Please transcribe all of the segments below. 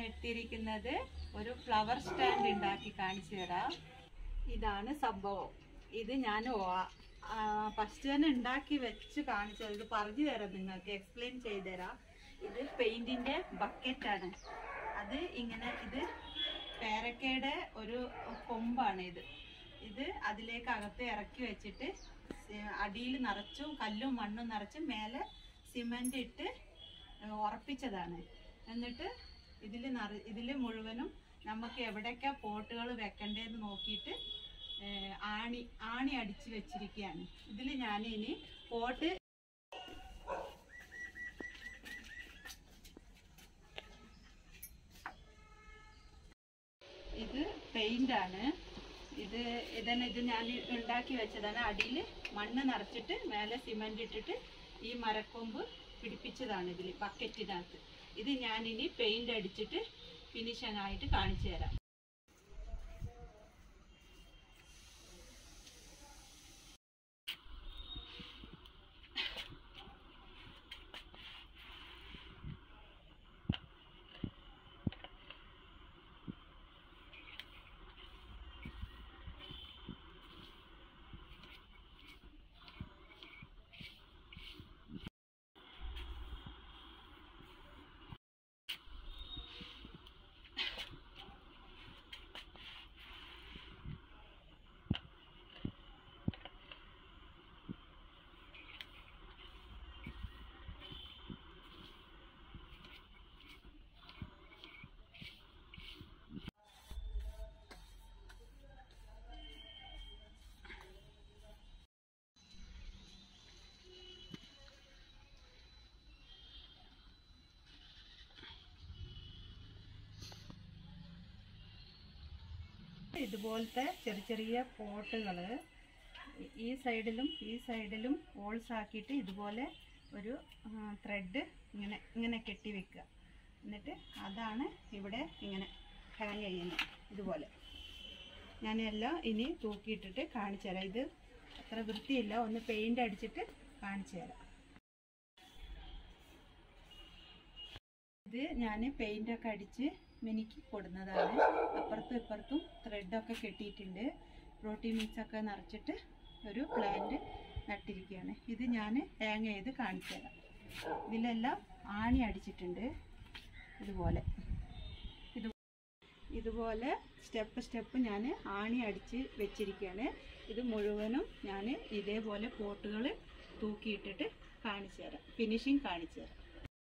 എടുത്തിരിക്കുന്നത് ഒരു flower stand ഉണ്ടാക്കി കാണിച്ചു തരാം ഇതാണ് സംഭവം ഇത് ഞാൻ ഫസ്റ്റ് തന്നെ ഉണ്ടാക്കി വെച്ച് കാണിച്ചത് ഇത് പറഞ്ഞു തരാം നിങ്ങൾക്ക് എക്സ്പ്ലെയിൻ ചെയ്തു തരാം ഇത് പെയിന്റിന്റെ ബക്കറ്റാണ് അത് ഇങ്ങനെ ഇത് പേരക്കയുടെ ഒരു കൊമ്പാണ് ഇത് ഇത് അതിലേക്ക് അകത്ത് ഇറക്കി വെച്ചിട്ട് അടിയിൽ നിറച്ചും കല്ലും മണ്ണും നിറച്ച് മേലെ സിമന്റ് ഇട്ട് ഉറപ്പിച്ചതാണ് എന്നിട്ട് ഇതിൽ നിറ ഇതിൽ മുഴുവനും നമുക്ക് എവിടെയൊക്കെ പോട്ടുകൾ വെക്കണ്ടേന്ന് നോക്കിയിട്ട് ഏഹ്, ആണി ആണി അടിച്ച് വെച്ചിരിക്കുകയാണ് ഇതിൽ ഞാൻ ഇനി പോട്ട് ഇത് പെയിന്റ് ആണ് ഇത് ഇതന്നെ ഇത് ഞാൻ ഉണ്ടാക്കി വെച്ചതാണ് അടിയിൽ മണ്ണ് നിറച്ചിട്ട് മേലെ സിമന്റ് ഇട്ടിട്ട് ഈ മരക്കൊമ്പ് പിടിപ്പിച്ചതാണ് ഇതിൽ ബക്കറ്റിനകത്ത് ഇത് ഞാനിനി പെയിന്റ് അടിച്ചിട്ട് ഫിനിഷിംഗ് ആയിട്ട് കാണിച്ചു തരാം ഇതുപോലത്തെ ചെറിയ ചെറിയ പോട്ടുകൾ ഈ സൈഡിലും ഈ സൈഡിലും ഹോൾസ് ആക്കിയിട്ട് ഇതുപോലെ ഒരു ത്രെഡ് ഇങ്ങനെ ഇങ്ങനെ കെട്ടി വെക്കുക എന്നിട്ട് അതാണ് ഇവിടെ ഇങ്ങനെ ഹാങ് ചെയ്യുന്നത് ഇതുപോലെ ഞാൻ എല്ലാം ഇനി തൂക്കിയിട്ടിട്ട് കാണിച്ചു തരാം ഇത് അത്ര വൃത്തിയില്ല ഒന്ന് പെയിൻ്റ് അടിച്ചിട്ട് കാണിച്ചു തരാം ഇത് ഞാൻ പെയിൻ്റൊക്കെ അടിച്ച് മിനുക്കി കൊടുന്നതാണ് അപ്പുറത്തും ഇപ്പുറത്തും ത്രെഡൊക്കെ കെട്ടിയിട്ടുണ്ട് പ്രോട്ടീൻ മിക്സ് ഒക്കെ നിറച്ചിട്ട് ഒരു പ്ലാന്റ് നട്ടിരിക്കുകയാണ് ഇത് ഞാൻ ഹാങ് ചെയ്ത് കാണിച്ചു തരാം ഇതിലെല്ലാം ആണി അടിച്ചിട്ടുണ്ട് ഇതുപോലെ ഇത് ഇതുപോലെ സ്റ്റെപ്പ് സ്റ്റെപ്പ് ഞാൻ ആണി അടിച്ച് വെച്ചിരിക്കുകയാണ് ഇത് മുഴുവനും ഞാൻ ഇതേപോലെ പോട്ടുകൾ തൂക്കിയിട്ടിട്ട് കാണിച്ചു തരാം ഫിനിഷിങ് കാണിച്ചു തരാം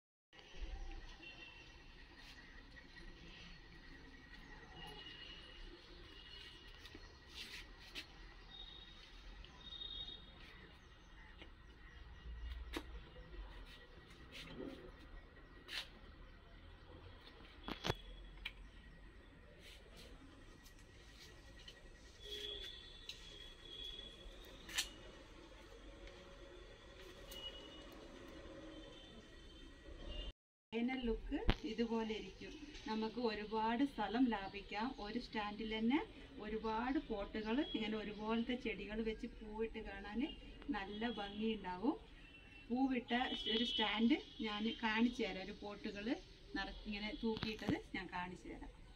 ഫൈനൽ ലുക്ക് ഇതുപോലെ ഇരിക്കും നമുക്ക് ഒരുപാട് സ്ഥലം ലാഭിക്കാം ഒരു സ്റ്റാൻഡിൽ തന്നെ ഒരുപാട് പോട്ടുകൾ ഇങ്ങനെ ഒരുപോലത്തെ ചെടികൾ വെച്ച് പൂവിട്ട് കാണാൻ നല്ല ഭംഗിയുണ്ടാവും പൂവിട്ട ഒരു സ്റ്റാൻഡ് ഞാൻ കാണിച്ചു തരാം ഒരു പോട്ടുകൾ നിറ ഇങ്ങനെ തൂക്കിയിട്ടത് ഞാൻ കാണിച്ചു തരാം